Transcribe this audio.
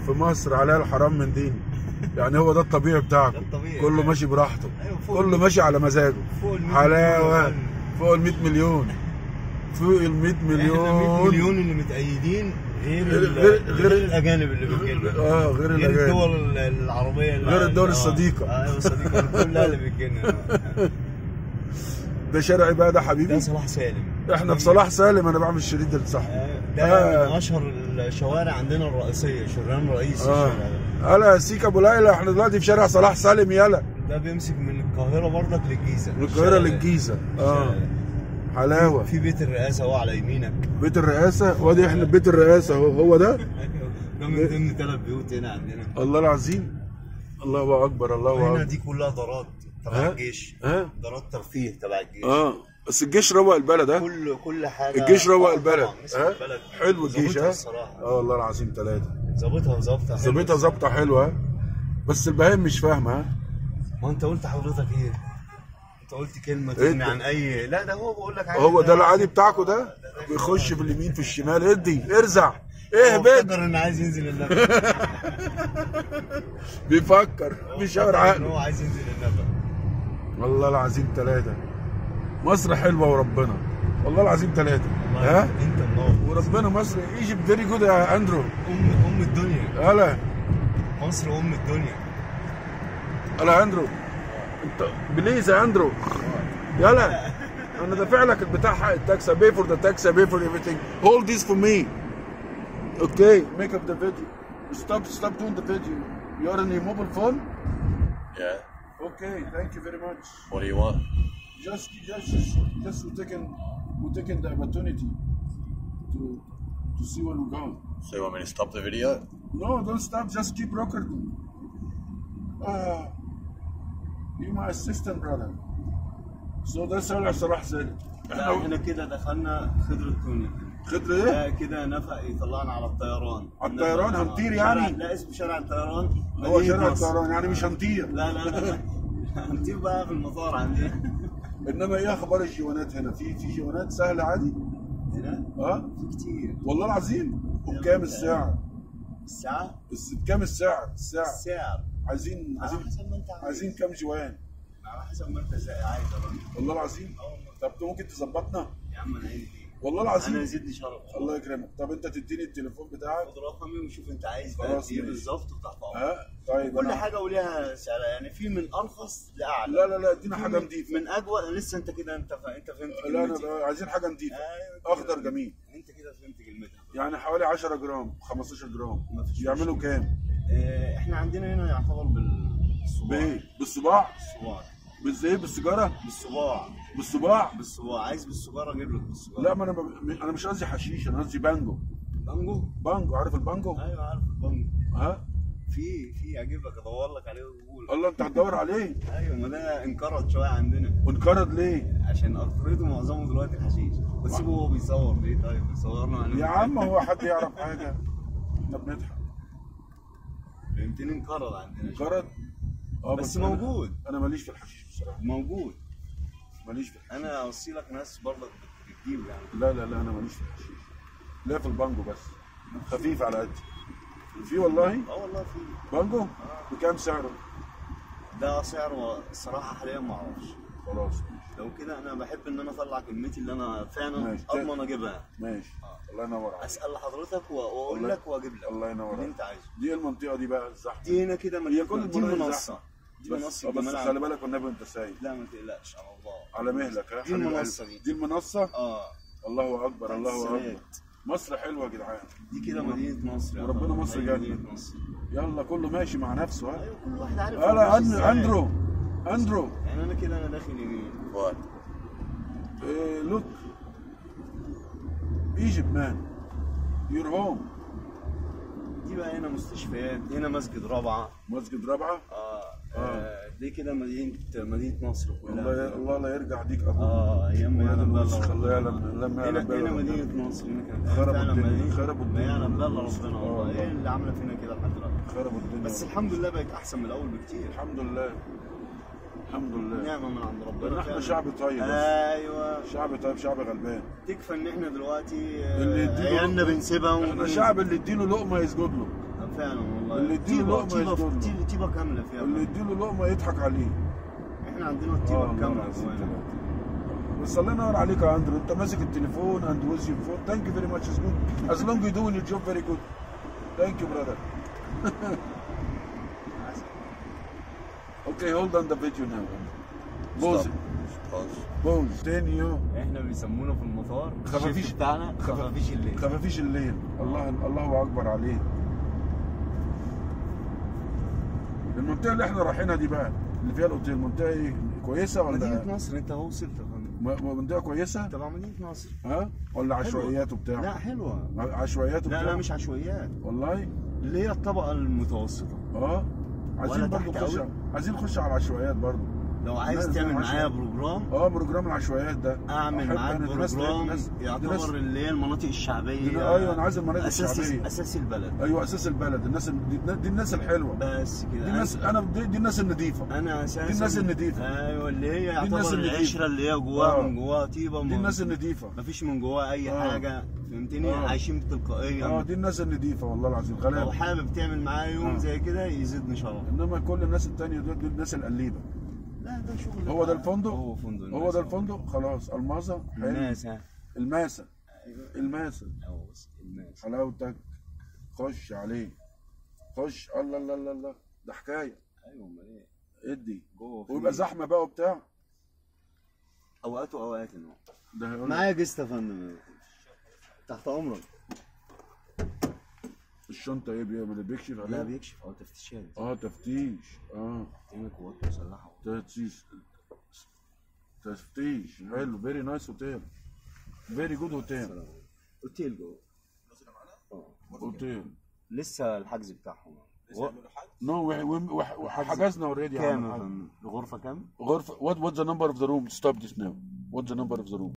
في مصر عليها الحرام من دين يعني هو ده الطبيعي بتاعكم ده الطبيعي. كله ماشي براحته أيوة، فوق كله ماشي على مزاجه فوق ال 100 حلاوه مليون. فوق ال 100 مليون فوق ال 100 احنا 100 مليون مليون اللي متأيدين غير غير- ال- غير- غير غير- الاجانب اللي بتجيلنا اه غير غير الاجانب الدول العربيه اللي غير الدول آه. الصديقة. ايوه الصديقه كلها اللي بتجيلنا ده شارع بقى ده ده حبيبي صلاح سالم احنا في صلاح سالم انا بعمل الشريط ده صح آه، ده آه. من اشهر الشوارع عندنا الرئيسيه شريان رئيسي اه الشارع ده. هلا سيكا ابو ليلى احنا دلوقتي في شارع صلاح سالم يلا ده بيمسك من القاهره برضك للجيزه من القاهره الشارع- للجيزه الشارع اه ده. حلاوه في بيت الرئاسه هو على يمينك بيت الرئاسه وادي احنا بيت الرئاسه هو هو ده ده من ضمن ثلاث بيوت هنا عندنا الله العظيم الله اكبر الله هنا اكبر دي كلها دارات تبع ها؟ الجيش ها دارات ترفيه تبع الجيش اه بس الجيش روق البلد ها كل كل حاجه الجيش روق آه، البلد طبعاً، مسك ها البلد حلو الجيش ظابطها ها الصراحه اه والله العظيم ثلاثه ظابطها ظابطه حلوة. ظابطها ظابطه حلوه ها بس البهايم مش فاهمه ها ما انت قلت حضرتك ايه؟ انت قلت كلمه إيه تغني ده؟ عن اي لا ده هو بقول لك عادي هو ده العادي بتاعكم ده بيخش في اليمين في الشمال ادي ارزع اهبد اهبد ان عايز ينزل النبأ بيفكر بيشاور ان عقله هو عايز ينزل النبأ والله العظيم ثلاثة مصر حلوة وربنا والله العظيم ثلاثة ها انت منور وربنا مصر ايجيبت فيري جود يا اندرو ام ام الدنيا هلا مصر ام الدنيا هلا اندرو انت بليز يا اندرو يلا انا دافع لك البتاع حق التاكس pay for the tax pay for everything hold this for me okay make up the video stop stop doing the video you are on your mobile phone Yeah. okay thank you very much What do you want? just just just just we taking we taking the opportunity to to see where we're going. So you want me to stop the video? No, don't stop. Just keep recording. Uh, you my assistant brother. So ده سالع صلاح سالم. لا احنا احنا كده دخلنا خضرة توني خضر ايه؟ ده كده نفق يطلعنا على الطيران على الطيران نفق- هنطير شارع- يعني؟ لا اسمه شارع الطيران هو مدينة شارع نصر. الطيران يعني مش هنطير. لا لا لا هنطير بقى في المطار عندنا انما ايه اخبار الجوانات هنا؟ في في جوانات سهله عادي؟ هنا اه في كتير والله العظيم وبكام الساعه؟ الساعة الس- بكام الساعه؟ الساعه السعر عايزين على عايزين حسب ما انت عايز عايزين كام جوان؟ على حسب ما انت زي عايز يا راجل. والله العظيم اه والله. طب انت ممكن تظبطنا يا عم انا عيني فيك والله انا العظيم يزيدني شرف الله يكرمك طب انت تديني التليفون بتاعك خد رقمي وشوف انت عايز بقى خلاص قد ايه ماشي. بالظبط وتحت امرك ها طيب كل أنا- حاجه وليها سعرها يعني في من ارخص لاعلى لا لا لا ادينا في حاجه من- نضيفه من اجود لسه انت كده انت ف... انت فهمت لا انا كلمتي. بقى عايزين حاجه نضيفه ايوه كده. اخضر جميل انت كده فهمت كلمتها يعني حوالي 10 جرام 15 جرام مفيش يعملوا مشكلة. كام اه احنا عندنا هنا يعتبر بالصباع بايه بالصباع بالصباع بالزي بالسيجاره بالصباع بالصباع بالصباع عايز بالسجاره اجيب لك بالسجاره لا ما انا ب... انا مش قصدي حشيش انا قصدي بانجو بانجو بانجو عارف البانجو ايوه عارف البانجو ها في في اجيب لك ادور لك عليه واقول الله انت هتدور عليه ايوه ما ده انقرض شويه عندنا وانقرض ليه عشان اكترته معظمه دلوقتي الحشيش بس هو بيصور ليه طيب بيصورنا على يا عم هو حد يعرف حاجه احنا بنضحك فهمتني انقرض عندنا شوية. انقرض اه بس أنا- موجود. انا ماليش في الحشيش بصراحه موجود ماليش في الحشيش انا اوصي لك ناس برضك بتجيب يعني لا لا لا انا ماليش في الحشيش لا في البانجو بس خفيف على قد في والله اه والله في بانجو بكام سعره ده سعره الصراحه حاليا ما اعرفش خلاص لو كده انا بحب ان انا اطلع كلمتي اللي انا فعلا ماشي. اضمن اجيبها ماشي الله ينور عليك اسال لحضرتك و- واقول الله- لك واجيب لك الله ينور اللي عليك. انت عايزه دي المنطقه دي بقى الزحمه دي هنا كده هي مليانه كل دي المناطق منصه زحمة. دي بس منصه بس جمال خلي عبد- بالك والنبي انت سايق لا ما تقلقش على الله على مهلك ها دي حبيب المنصه قلبي. دي دي المنصه اه الله اكبر الله اكبر السادات. مصر حلوه يا جدعان دي كده مدينه نصر يا وربنا طبعا. مصر هي جنة. مدينه نصر يلا كله ماشي مع نفسه ها ايوه كل واحد عارف هلا هو ماشي أن- إزاي. اندرو اندرو يعني انا كده انا داخل يمين What? لوك ايجيبت مان يور هوم دي بقى هنا مستشفيات هنا مسجد رابعه مسجد رابعه اه, آه. دي كده مدينه مدينه نصر الله كلها الله لا يرجع ديك ابوك اه ايام ما ويا يعلم بقى الوسخ إلا الله ربنا. يعلم لما هنا يعلم هنا بقى مدينه نصر هنا كانت خربوا فعلا الدنيا، مدينة- خربوا ما الدنيا. يعلم بقى إلا ربنا آه. والله ايه اللي عامله فينا كده لحد دلوقتي خربوا الدنيا بس الحمد لله بقت احسن من الاول بكتير الحمد لله الحمد لله نعمه من عند ربنا لأن احنا فعلا. شعب طيب بس. ايوه شعب طيب شعب غلبان تكفى ان احنا دلوقتي اللي آه، يديله- عيالنا بنسيبها احنا ون- شعب اللي اديله لقمه يسجد له فعلا والله اللي يديله طيبه لقمة طيبه يسجد له. طيبه طيبه كامله اللي فعلا يديله لقمه يضحك عليه احنا عندنا آه، الطيبه الله الكامله العظيم جوانا. ثلاثة. بس الله ينور عليك يا اندرو انت ماسك التليفون اند ويز يور فون ثانك يو فيري ماتش از جود از لونج يو دوينج يور جوب فيري جود ثانك يو براذر اوكي هولد اون ذا فيديو ناو بوز Stop. Pause. بوز تاني يو احنا بيسمونا في المطار خفافيش. الشيفت بتاعنا خف- خفافيش الليل خفافيش الليل الله الله اكبر عليه المنطقه اللي احنا رايحينها دي بقى اللي فيها الاوتيل منطقه ايه كويسه مدينة ولا نصر انت اهو وصلت يا فندم م- منطقه كويسه تبع مدينة نصر ها ولا عشوائيات وبتاع لا حلوة عشوائيات وبتاع لا لا مش عشوائيات والله اللي هي الطبقة المتوسطة اه عايزين ولا برضه تحت نخش أوي؟ عايزين نخش على العشوائيات برضه لو عايز لا، تعمل لا، معايا عشوائيات. بروجرام اه بروجرام العشوائيات ده اعمل أحب معاك أنا الناس- بروجرام الناس- يعتبر الناس- اللي هي المناطق الشعبية دي- أيوة، أنا عايز المناطق أساس الشعبية. أساس البلد ايوه اساس البلد الناس ال- دي, دي الناس الحلوه بس كده دي الناس انا دي, دي الناس النظيفه انا اساسا دي الناس النضيفة. ايوه اللي هي الناس يعتبر النضيفة. العشره اللي هي جواها آه. من جواها طيبه دي من- الناس النظيفه مفيش من جواها اي آه. حاجه فهمتني آه. عايشين بتلقائيه اه دي الناس النظيفه والله العظيم لو غلابه حابب تعمل معايا يوم آه. زي كده يزيدني شرف انما كل الناس التانية دول دول الناس القليبه لا ده شغل هو ده بقى. الفندق هو فندق هو الناس ده أهو. الفندق خلاص المازه حلو الناس ها الماسه ايوه الماسه أهو بس الناس حلاوتك خش عليه خش الله الله الله الله ده حكايه ايوه امال ايه ادي جوه في- ويبقى زحمه بقى وبتاع اوقات واوقات إنه. ده هيقول لك معايا جست يا فندم تحت امرك الشنطه ايه بيعمل بيكشف لا عليها بيكشف او تفتيشات اه تفتيش اه تعمل قوات مسلحه تفتيش تفتيش حلو فيري نايس هوتيل فيري جود هوتيل اوتيل جوه اه هوتيل لسه الحجز بتاعهم و- نو حجزنا اوريدي كام يا فندم؟ الغرفه كام؟ غرفه what what's the number of the room stop this now what's the number of the room